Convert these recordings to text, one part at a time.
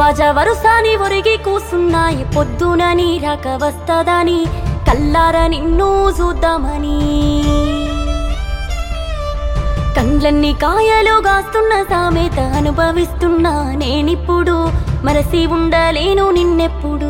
దర్వాజా వరుసాని ఒరిగి కూసున్నాయి పొద్దున నీ రక వస్తదని కల్లార నిన్ను చూద్దామని కండ్లన్నీ కాయలు గాస్తున్న సామెత అనుభవిస్తున్నా నేనిప్పుడు మరసి ఉండలేను నిన్నెప్పుడు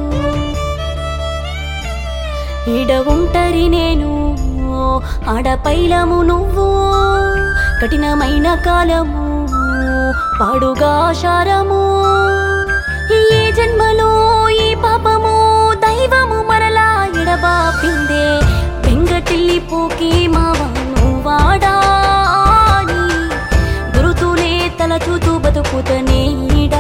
ఈడ ఉంటరి నేను ఆడపైలము నువ్వు కఠినమైన కాలము పాడుగా ఆశారము ఈ జన్మలో ఈ పాపము దైవము మరలా ఎడబాపిందే వెంగటిల్లి పోకి మావాను వాడాని గురుతులే తలచూతూ బతుకుతనే ఈడా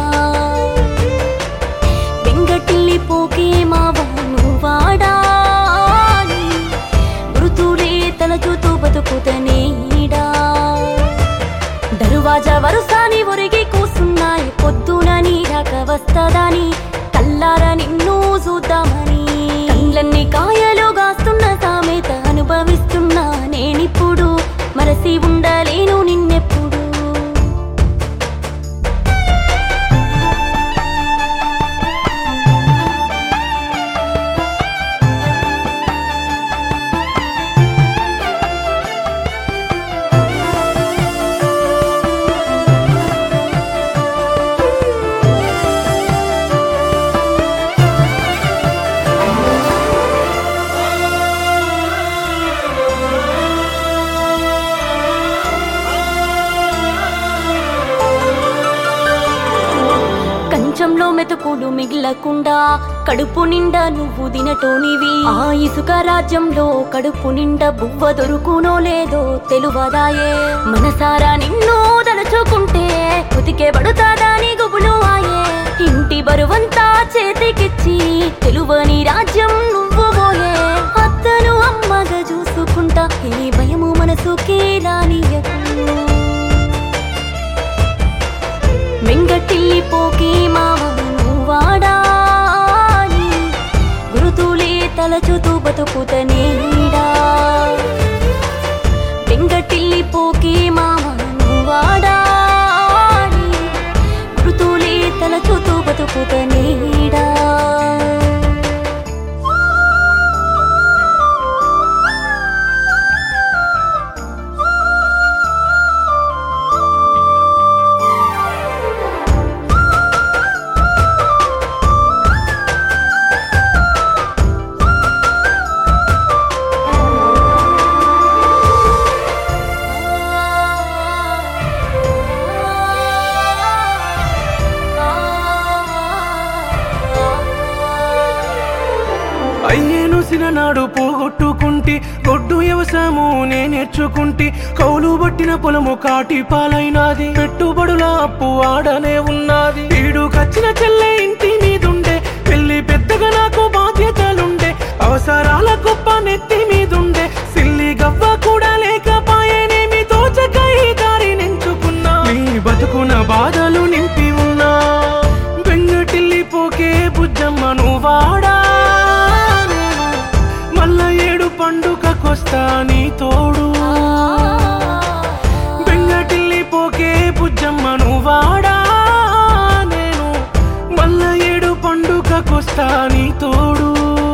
వెంగటిల్లి పోకే మావాను వాడాని మృతులే తలచూతూ బతుకుతనే ఈడా దరువాజా వరుసాని ఒరిగి కూసున్నాయి పొద్దున నీ రాక వస్తదని కల్లార నిన్ను చూద్దామని కండ్లన్నీ కాయలు గాస్తున్న సామెత అనుభవిస్తున్నా నేనిప్పుడు మరసి ఉండలేను నిన్నెప్పుడు కంచంలో మెతుకులు మిగిలకుండా కడుపు నిండా నువ్వు దినటోనివి ఆ ఇసుక రాజ్యంలో కడుపు నిండా బువ్వ దొరుకునో లేదో తెలువదాయే మనసారా నిన్ను తలుచుకుంటే ఉతికే పడుతాదాని గుబులు ఆయే ఇంటి బరువంతా చేతికిచ్చి తెలువని రాజ్యం నువ్వు పోయే అత్తను అమ్మగా చూసుకుంటా ఏ భయము మనసుకి రానియకు వెంగటిల్లి పోకి మావను వాడాని గురుతులే తలచుతూ బతుకుతనేడా వెంగటిల్లి పోకి మావను వాడాని గురుతులే తలచుతూ బతుకుతనేడా అయ్యేను సిననాడు పోగొట్టుకుంటి గొడ్డు వ్యవసాయము నే నేర్చుకుంటి కౌలు పట్టిన పొలము కాటి పాలైనాది పెట్టుబడుల అప్పు ఆడనే ఉన్నది ఈడు కచ్చిన చెల్లె ఇంటి మీదుండే పెళ్లి పెద్దగా నాకు బాధ్యతలుండే అవసరాల గొప్ప నెత్తి మీదుండే సిల్లి గవ్వ కూడా లేకపాయనేమి తోచక ఈ దారి నించుకున్నా నీ బతుకున బాధలు నింపి ఉన్నా బెంగటిల్లి పోకే బుజ్జమ్మను వాడా మల్ల ఏడు పండుగకొస్తా నీ తోడు బెంగటిల్లి పోకే బుజ్జమ్మను వాడా నేను మల్ల ఏడు పండుగకొస్తా నీ తోడు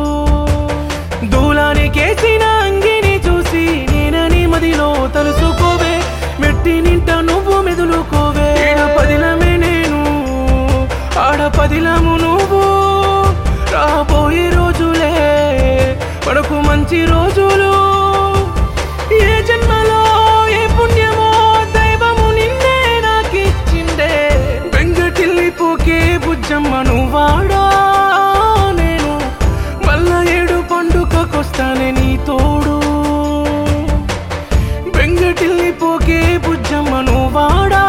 దూలానికేసిన అంగిని చూసి నేనని మదిలో తలుసుకోవే మెట్టి నింట నువ్వు మెదులుకోవే ఈడ పదిలమే నేను ఆడ పదిలము నువ్వు రాబోయే రోజులే మనకు మంచి రోజులు ఏ జన్మలో ఏ పుణ్యమో దైవము నిన్నే నాకిచ్చిందే బెంగటిల్లి పోకే బుజ్జమ్మను వాడా నేను మళ్ళా ఏడు పండుగకొస్తానే నీ తోడు బెంగటిల్లి పోకే బుజ్జమ్మను వాడా